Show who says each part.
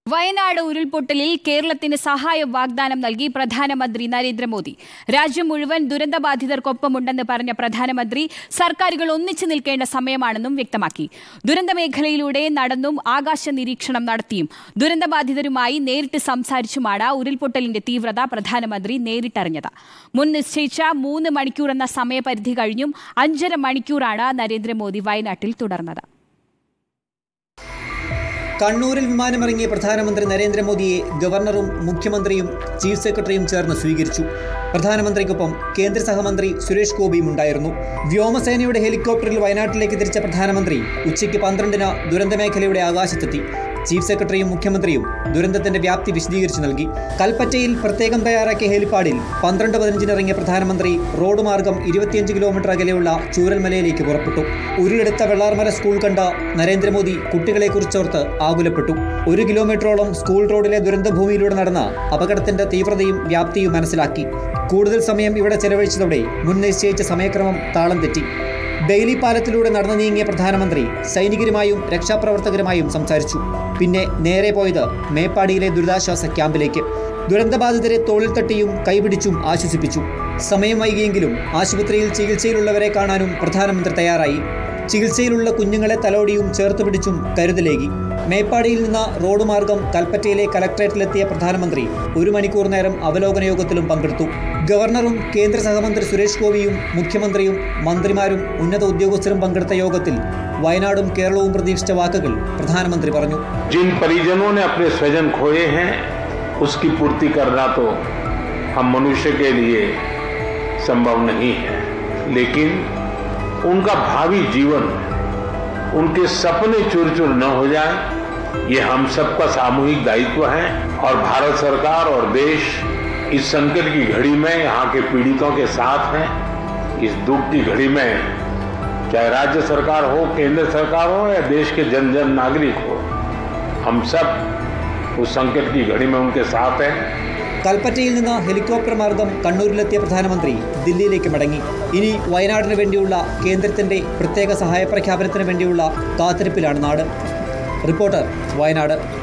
Speaker 1: വയനാട് ഉരുൾപൊട്ടലിൽ കേരളത്തിന് സഹായ വാഗ്ദാനം നൽകി പ്രധാനമന്ത്രി നരേന്ദ്രമോദി രാജ്യം മുഴുവൻ ദുരന്തബാധിതർക്കൊപ്പമുണ്ടെന്ന് പറഞ്ഞ പ്രധാനമന്ത്രി സർക്കാരുകൾ ഒന്നിച്ചു നിൽക്കേണ്ട സമയമാണെന്നും വ്യക്തമാക്കി ദുരന്ത മേഖലയിലൂടെ നടന്നും ആകാശ നിരീക്ഷണം നടത്തിയും ദുരന്തബാധിതരുമായി നേരിട്ട് സംസാരിച്ചുമാണ് ഉരുൾപൊട്ടലിന്റെ തീവ്രത പ്രധാനമന്ത്രി നേരിട്ടറിഞ്ഞത് മുൻ നിശ്ചയിച്ച മൂന്ന് മണിക്കൂർ എന്ന സമയപരിധി കഴിഞ്ഞും അഞ്ചര മണിക്കൂറാണ് നരേന്ദ്രമോദി വയനാട്ടിൽ തുടർന്നത്
Speaker 2: കണ്ണൂരിൽ വിമാനമിറങ്ങിയ പ്രധാനമന്ത്രി നരേന്ദ്രമോദിയെ ഗവർണറും മുഖ്യമന്ത്രിയും ചീഫ് സെക്രട്ടറിയും ചേർന്ന് സ്വീകരിച്ചു പ്രധാനമന്ത്രിക്കൊപ്പം കേന്ദ്ര സഹമന്ത്രി സുരേഷ് ഗോപിയും ഉണ്ടായിരുന്നു വ്യോമസേനയുടെ ഹെലികോപ്റ്ററിൽ വയനാട്ടിലേക്ക് തിരിച്ച പ്രധാനമന്ത്രി ഉച്ചയ്ക്ക് പന്ത്രണ്ടിന് ദുരന്തമേഖലയുടെ ആകാശത്തെത്തി ചീഫ് സെക്രട്ടറിയും മുഖ്യമന്ത്രിയും ദുരന്തത്തിന്റെ വ്യാപ്തി വിശദീകരിച്ചു നൽകി കൽപ്പറ്റയിൽ പ്രത്യേകം തയ്യാറാക്കിയ ഹെലിപ്പാഡിൽ പന്ത്രണ്ട് പതിനഞ്ചിന് ഇറങ്ങിയ പ്രധാനമന്ത്രി റോഡ് മാർഗം ഇരുപത്തിയഞ്ച് കിലോമീറ്റർ അകലെയുള്ള ചൂരൽമലയിലേക്ക് പുറപ്പെട്ടു ഉരുളെടുത്ത വെള്ളാർമല സ്കൂൾ കണ്ട നരേന്ദ്രമോദി കുട്ടികളെക്കുറിച്ചോർത്ത് ആകുലപ്പെട്ടു ഒരു കിലോമീറ്ററോളം സ്കൂൾ റോഡിലെ ദുരന്തഭൂമിയിലൂടെ നടന്ന അപകടത്തിന്റെ തീവ്രതയും വ്യാപ്തിയും മനസ്സിലാക്കി കൂടുതൽ സമയം ഇവിടെ ചെലവഴിച്ചതോടെ മുൻ നിശ്ചയിച്ച സമയക്രമം താളം തെറ്റി ബെയിലി പാലത്തിലൂടെ നടന്നു നീങ്ങിയ പ്രധാനമന്ത്രി സൈനികരുമായും രക്ഷാപ്രവർത്തകരുമായും സംസാരിച്ചു പിന്നെ നേരെ പോയത് മേപ്പാടിയിലെ ദുരിതാശ്വാസ ക്യാമ്പിലേക്ക് ദുരന്തബാധിതരെ തോളിൽ തട്ടിയും കൈപിടിച്ചും ആശ്വസിപ്പിച്ചു സമയം വൈകിയെങ്കിലും ആശുപത്രിയിൽ ചികിത്സയിലുള്ളവരെ കാണാനും പ്രധാനമന്ത്രി തയ്യാറായി ചികിത്സയിലുള്ള കുഞ്ഞുങ്ങളെ തലോടിയും ചേർത്ത് പിടിച്ചും കരുതലേകി മേപ്പാടിയിൽ നിന്ന് റോഡ് മാർഗം കൽപ്പറ്റയിലെ കലക്ട്രേറ്റിലെത്തിയ പ്രധാനമന്ത്രി ഒരു മണിക്കൂർ നേരം അവലോകന യോഗത്തിലും പങ്കെടുത്തു ഗവർണറും കേന്ദ്ര സഹമന്ത്രി സുരേഷ് ഗോപിയും മുഖ്യമന്ത്രിയും മന്ത്രിമാരും ഉന്നത ഉദ്യോഗസ്ഥരും പങ്കെടുത്ത യോഗത്തിൽ വയനാടും കേരളവും പ്രതീക്ഷിച്ച വാക്കുകൾ പ്രധാനമന്ത്രി പറഞ്ഞു
Speaker 3: जिन परिजनों ने अपने स्वजन खोए हैं उसकी पूर्ति करना तो हम मनुष्य के लिए संभव नहीं है लेकिन उनका भावी जीवन उनके सपने चूर चूर न हो जाए ये हम सबका सामूहिक दायित्व है और भारत सरकार और देश इस संकट की घड़ी में यहाँ के पीड़ितों के साथ है इस दुख की घड़ी में चाहे राज्य सरकार हो केंद्र सरकार हो या देश के जन जन नागरिक हो हम सब उस संकट की घड़ी में उनके साथ हैं
Speaker 2: കൽപ്പറ്റയിൽ നിന്ന് ഹെലികോപ്റ്റർ മാർഗം കണ്ണൂരിലെത്തിയ പ്രധാനമന്ത്രി ദില്ലിയിലേക്ക് മടങ്ങി ഇനി വയനാടിന് വേണ്ടിയുള്ള കേന്ദ്രത്തിന്റെ പ്രത്യേക സഹായ പ്രഖ്യാപനത്തിന് വേണ്ടിയുള്ള കാത്തിരിപ്പിലാണ് നാട് റിപ്പോർട്ടർ വയനാട്